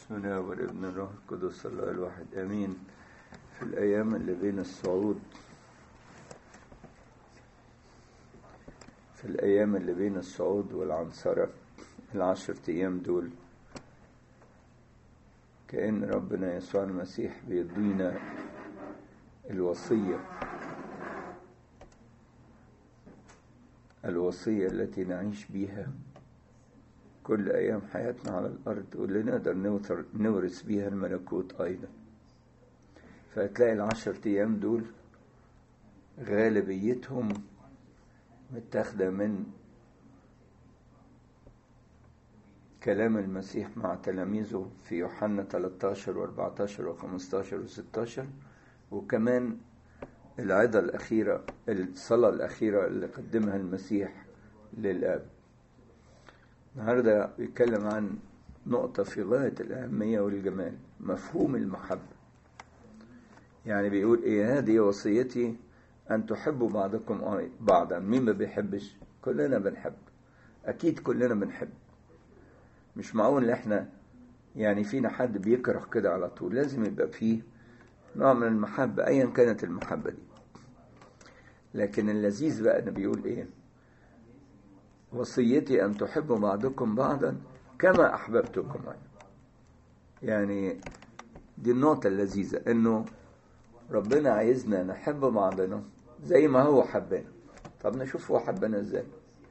بسم الله والابن الروح القدس الله الواحد امين في الايام اللي بين الصعود في الايام اللي بين الصعود والعنصرة العشر ايام دول كأن ربنا يسوع المسيح بيدينا الوصية الوصية التي نعيش بيها كل أيام حياتنا على الأرض واللي نقدر نورث بيها الملكوت أيضا فهتلاقي العشر أيام دول غالبيتهم متاخدة من كلام المسيح مع تلاميذه في يوحنا 13 و14 و15 و16 وكمان العظة الأخيرة الصلاة الأخيرة اللي قدمها المسيح للآب النهاردة بيتكلم عن نقطة في غاية الأهمية والجمال مفهوم المحبة يعني بيقول إيه هذه وصيتي أن تحبوا بعضكم بعضا مين ما بيحبش كلنا بنحب أكيد كلنا بنحب مش معقول إحنا يعني فينا حد بيكره كده على طول لازم يبقى فيه نوع من المحبة أيا كانت المحبة دي لكن اللذيذ بقى أنا بيقول إيه وصيتي أن تحبوا بعضكم بعضا كما أحببتكم أنا يعني دي النقطة اللذيذة إنه ربنا عايزنا نحب بعضنا زي ما هو حبنا طب نشوف هو حبنا إزاي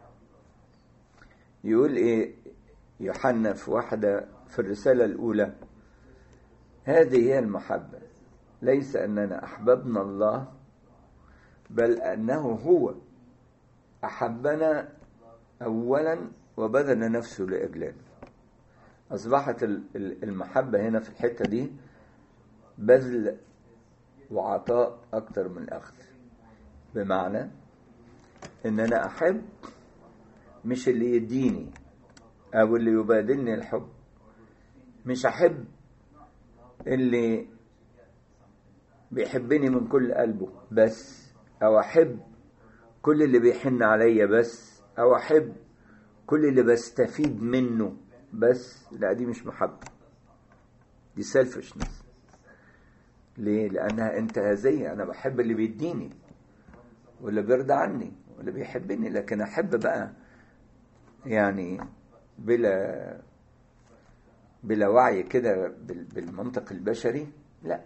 يقول إيه يوحنا في واحدة في الرسالة الأولى هذه هي المحبة ليس أننا أحببنا الله بل أنه هو أحبنا أولا وبذل نفسه لأجلنا أصبحت المحبة هنا في الحتة دي بذل وعطاء أكتر من أخذ بمعنى إن أنا أحب مش اللي يديني أو اللي يبادلني الحب مش أحب اللي بيحبني من كل قلبه بس أو أحب كل اللي بيحن عليا بس او احب كل اللي بستفيد منه بس لا دي مش محبة دي سيلفشنس ليه لانها انتهازية انا بحب اللي بيديني واللي بيرضى عني واللي بيحبني لكن احب بقى يعني بلا بلا وعي كده بالمنطق البشري لا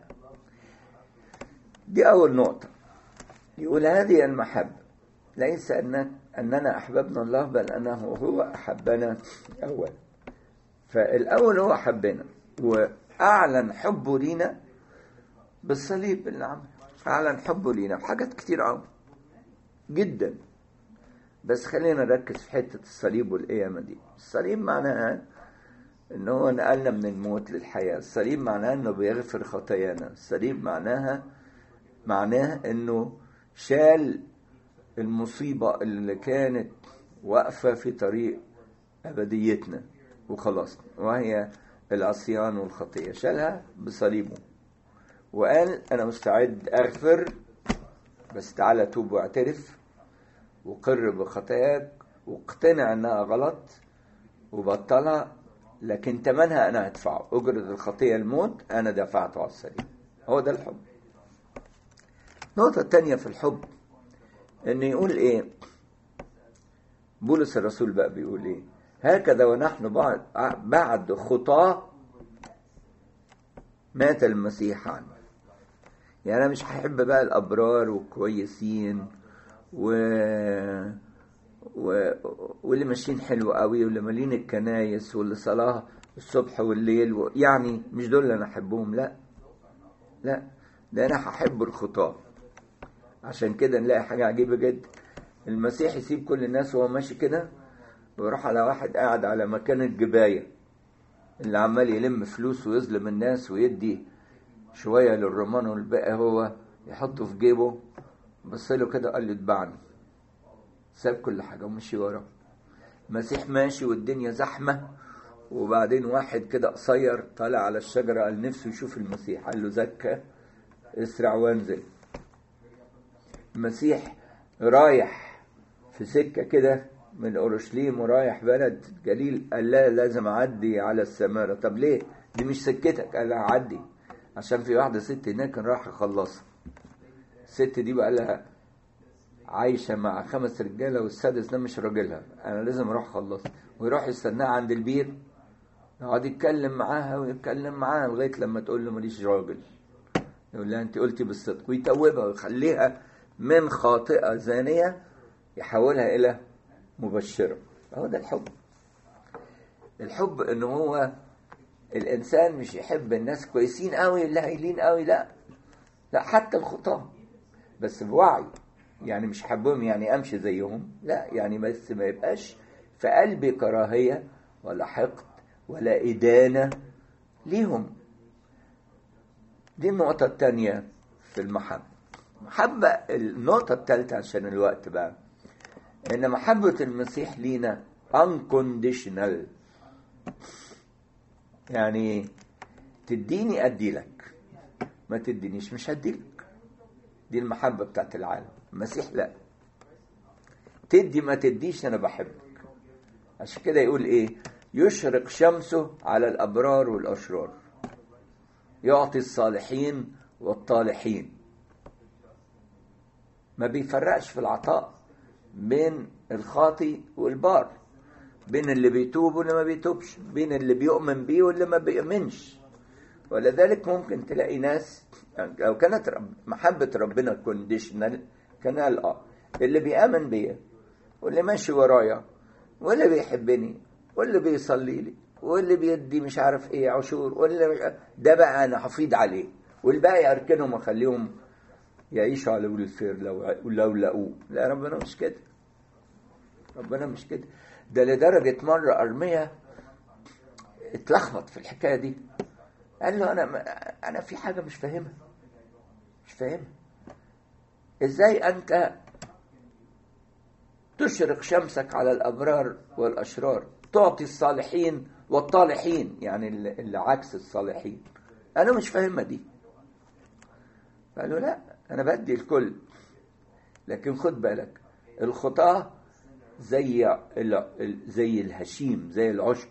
دي اول نقطة يقول هذه المحبة ليس أنك أننا أحببنا الله بل أنه هو أحبنا أولا فالأول هو حبنا وأعلن حبه لينا بالصليب اللي عمل أعلن حبه لينا بحاجات كتير قوي جدا بس خلينا نركز في حتة الصليب والقيامة دي الصليب معناها إن هو نقلنا من الموت للحياة الصليب معناها إنه بيغفر خطايانا الصليب معناها معناه إنه شال المصيبة اللي كانت واقفة في طريق أبديتنا وخلاص وهي العصيان والخطية شالها بصليبه وقال أنا مستعد أغفر بس تعالى توب واعترف وقر بخطاياك واقتنع انها غلط وبطلها لكن تمنها انا هدفعه اجرة الخطية الموت انا دفعته على الصليب هو ده الحب النقطة التانية في الحب ان يقول ايه بولس الرسول بقى بيقول ايه هكذا ونحن بعد بعد خطاه مات المسيح عنه يعني انا مش هحب بقى الابرار والكويسين و... و... واللي ماشيين حلو قوي واللي مالين الكنايس واللي صلاه الصبح والليل و... يعني مش دول اللي انا احبهم لا لا ده انا هحب الخطاه عشان كده نلاقي حاجة عجيبة جدا المسيح يسيب كل الناس وهو ماشي كده ويروح على واحد قاعد على مكان الجباية اللي عمال يلم فلوس ويظلم الناس ويدي شوية للرمان والباقي هو يحطه في جيبه بص له كده قال له اتبعني ساب كل حاجة ومشي وراه المسيح ماشي والدنيا زحمة وبعدين واحد كده قصير طالع على الشجرة قال نفسه يشوف المسيح قال له زكى اسرع وانزل المسيح رايح في سكة كده من أورشليم ورايح بلد جليل قال لا لازم أعدي على السمارة طب ليه دي مش سكتك قال لها عدي عشان في واحده ست هناك كان رايح يخلصها الست دي بقى لها عايشه مع خمس رجاله والسادس ده مش راجلها انا لازم اروح اخلصها ويروح يستناها عند البير يقعد يتكلم معاها ويتكلم معاها لغايه لما تقول له ماليش راجل يقول لها انت قلتي بالصدق ويتوبها ويخليها من خاطئه زانيه يحولها الى مبشره هو ده الحب الحب ان هو الانسان مش يحب الناس كويسين قوي اللي هايلين قوي لا لا حتى الخطاه بس بوعي يعني مش حبهم يعني امشي زيهم لا يعني بس ما يبقاش في قلبي كراهيه ولا حقد ولا ادانه ليهم دي النقطه الثانيه في المحبه محبه النقطه الثالثه عشان الوقت بقى ان محبه المسيح لينا unconditional يعني تديني ادي لك ما تدينيش مش هدي لك دي المحبة بتاعت العالم المسيح لا تدي ما تديش انا بحبك عشان كده يقول ايه يشرق شمسه على الابرار والاشرار يعطي الصالحين والطالحين ما بيفرقش في العطاء بين الخاطي والبار بين اللي بيتوب واللي ما بيتوبش بين اللي بيؤمن بيه واللي ما بيؤمنش ولذلك ممكن تلاقي ناس لو كانت رب محبة ربنا كونديشنال كان قال اه اللي بيآمن بيا واللي ماشي ورايا واللي بيحبني واللي بيصلي لي واللي بيدي مش عارف ايه عشور واللي مش عارف ده بقى انا حفيظ عليه والباقي اركنهم واخليهم يعيشوا على الفير لو لو لقوه لا ربنا مش كده ربنا مش كده ده لدرجة مرة أرمية اتلخبط في الحكاية دي قال له أنا أنا في حاجة مش فاهمها مش فاهمها إزاي أنت تشرق شمسك على الأبرار والأشرار تعطي الصالحين والطالحين يعني اللي عكس الصالحين أنا مش فاهمها دي قال له لا أنا بدي الكل لكن خد بالك الخطاه زي زي الهشيم زي العشب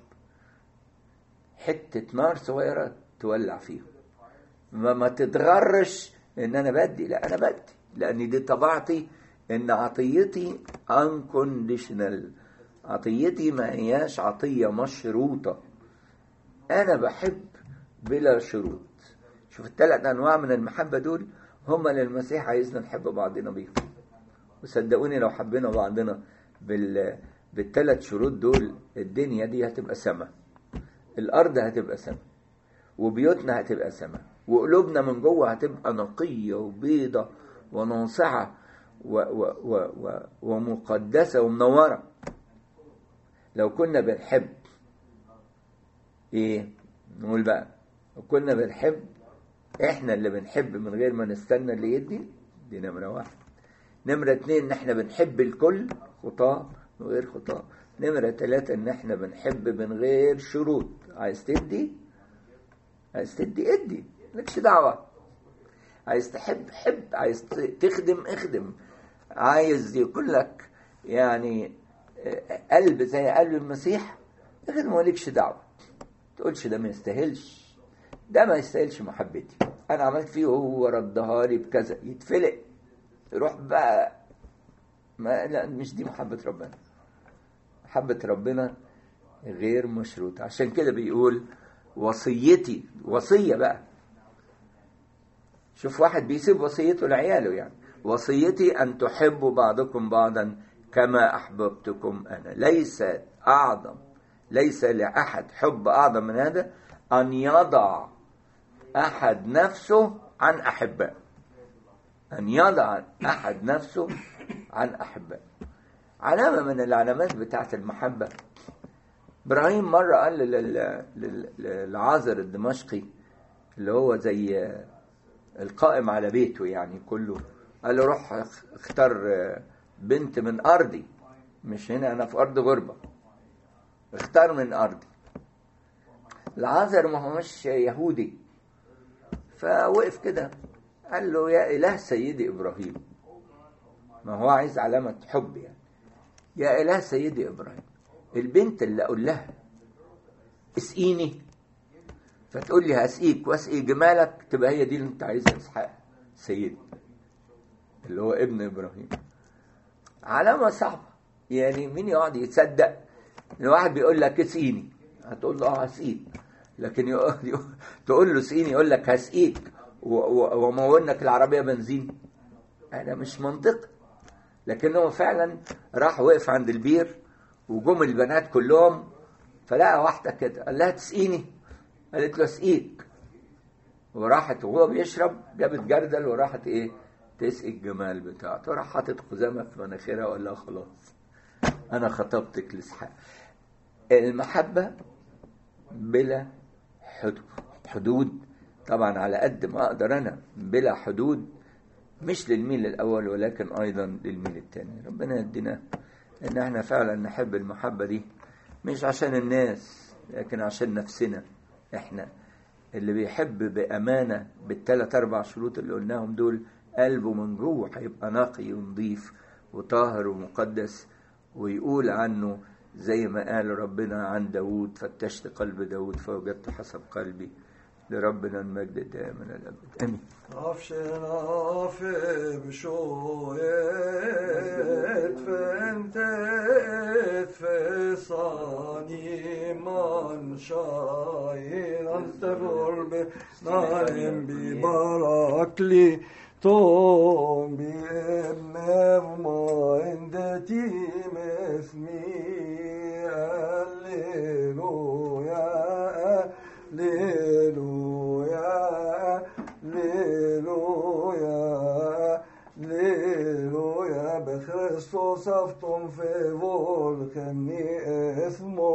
حتة نار صغيرة تولع فيهم ما, ما تتغرش ان انا بدي لا انا بدي لان دي طبيعتي ان عطيتي unconditional عطيتي ما هياش عطية مشروطة انا بحب بلا شروط شوف الثلاث انواع من المحبة دول هما اللي المسيح عايزنا نحب بعضنا بيهم وصدقوني لو حبينا بعضنا بال بالثلاث شروط دول الدنيا دي هتبقى سما الارض هتبقى سما وبيوتنا هتبقى سما وقلوبنا من جوه هتبقى نقيه وبيضه وناصعه و و و و ومقدسه ومنوره لو كنا بنحب ايه نقول بقى لو كنا بنحب احنا اللي بنحب من غير ما نستنى اللي يدي دي نمره واحد نمرة اتنين ان احنا بنحب الكل خطاة من غير خطاة نمرة تلاتة ان احنا بنحب من غير شروط عايز تدي عايز تدي ادي مالكش دعوة عايز تحب حب عايز تخدم اخدم عايز يكون لك يعني قلب زي قلب المسيح اخدم مالكش دعوة تقولش ده ما يستاهلش ده ما يستاهلش محبتي انا عملت فيه وهو ردها لي بكذا يتفلق يروح بقى ما لا مش دي محبة ربنا محبة ربنا غير مشروطة عشان كده بيقول وصيتي وصية بقى شوف واحد بيسيب وصيته لعياله يعني وصيتي أن تحبوا بعضكم بعضا كما أحببتكم أنا ليس أعظم ليس لأحد حب أعظم من هذا أن يضع أحد نفسه عن أحبائه أن يضع أحد نفسه عن أحبائه علامة من العلامات بتاعت المحبة إبراهيم مرة قال للعازر الدمشقي اللي هو زي القائم على بيته يعني كله قال له روح اختار بنت من أرضي مش هنا أنا في أرض غربة اختار من أرضي العازر ما هو مش يهودي فوقف كده قال له يا إله سيدي إبراهيم ما هو عايز علامة حب يعني يا إله سيدي إبراهيم البنت اللي أقول لها اسقيني فتقول لي هسقيك واسقي جمالك تبقى هي دي اللي انت عايزها اسحاق سيد اللي هو ابن ابراهيم علامه صعبه يعني مين يقعد يصدق ان واحد بيقول لك اسقيني هتقول له اه هسقيك لكن يقول تقول له اسقيني يقول لك هسقيك ومولنك العربيه بنزين هذا مش منطقي لكن هو فعلا راح وقف عند البير وجم البنات كلهم فلقى واحده كده قال لها تسقيني قالت له اسقيك وراحت وهو بيشرب جابت جردل وراحت ايه تسقي الجمال بتاعته راح حاطط خزامه في مناخيرها وقال لها خلاص انا خطبتك لاسحاق المحبه بلا حدود حدود طبعا على قد ما اقدر انا بلا حدود مش للميل الاول ولكن ايضا للميل الثاني ربنا يدينا ان احنا فعلا نحب المحبه دي مش عشان الناس لكن عشان نفسنا احنا اللي بيحب بامانه بالثلاث اربع شروط اللي قلناهم دول قلبه من جوه هيبقى نقي ونظيف وطاهر ومقدس ويقول عنه زي ما قال ربنا عن داود فتشت قلب داود فوجدت حسب قلبي لربنا المجد دائما الابد امين Avşena febşoyet fentet fesani man şair antefur be narim bi barakli tom bi mevma endeti mesmi Alleluya Alleluya Alleluya Alleluya بخريستوس أفتم في volkemni اسمه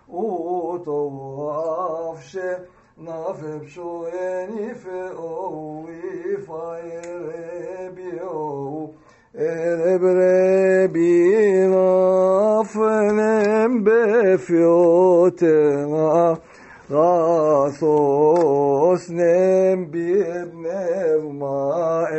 وطوافش نافب شويني في أوي فايربيو Erebre nafnem befiyotena Gasos nem bibnev ma'e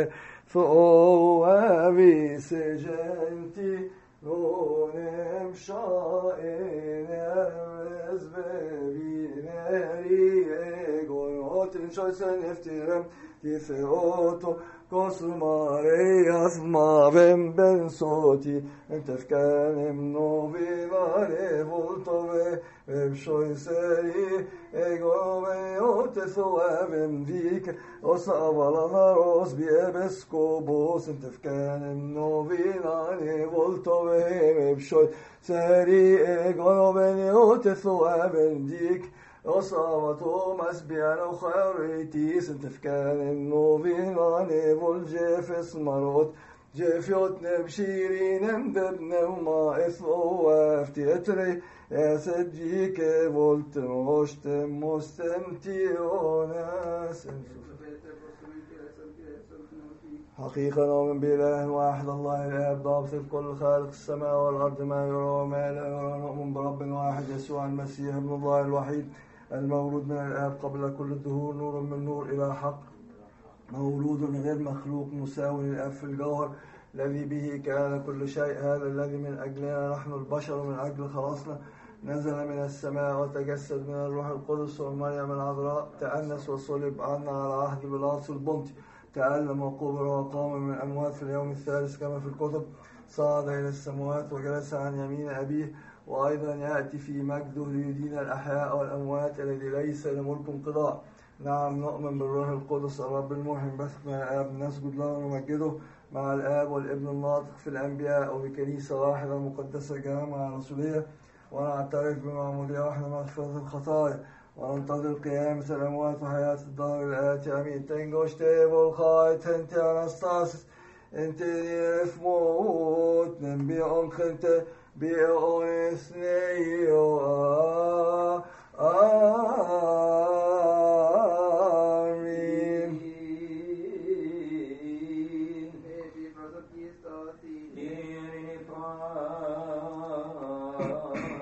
Foavi sejenti Ronem şain erez bevineri Egon otin şoysen eftirem Tifeoto Kosmareyas mavem ben soti Entefkanem novi vare voltove Vem shoyseri ego ve oteso avem dik Os avalanaros biebeskobos Entefkanem novi vare voltove Vem shoyseri ego ve oteso avem dik وصامته مسبيعا وخيريتيس انت في كان النوبين ونيفول جيف اسمروت جيفيوت نبشيرين اندبنا وما اثو افتيتري يا سجيك فولت موشت مستمتيوناس حقيقة نؤمن بإله واحد الله الآب ضابط الكل خالق السماء والأرض ما يرى وما لا يرى نؤمن برب واحد يسوع المسيح ابن الله الوحيد المولود من الآب قبل كل الدهور نور من نور إلى حق مولود غير مخلوق مساوي للآب في الجوهر الذي به كان كل شيء هذا الذي من أجلنا نحن البشر من أجل خلاصنا نزل من السماء وتجسد من الروح القدس ومريم العذراء تأنس وصلب عنا على عهد بلاطس البنطي تألم وقبر وقام من الأموات في اليوم الثالث كما في الكتب صعد إلى السماوات وجلس عن يمين أبيه وأيضا يأتي في مجده ليدين الأحياء والأموات الذي ليس لملك انقضاء نعم نؤمن بالروح القدس الرب المحيي بثق من الآب نسجد له ونمجده مع الآب والابن الناطق في الأنبياء وبكنيسة واحدة مقدسة جامعة رسولية ونعترف بمعمودية واحدة مغفرة الخطايا وننتظر قيامة الأموات وحياة الدهر الآتي أمين تنجوش تيبو الخايت انت أنستاسس انت نيرف موت نبي أنخ انت بأونسنيو آمين Amen.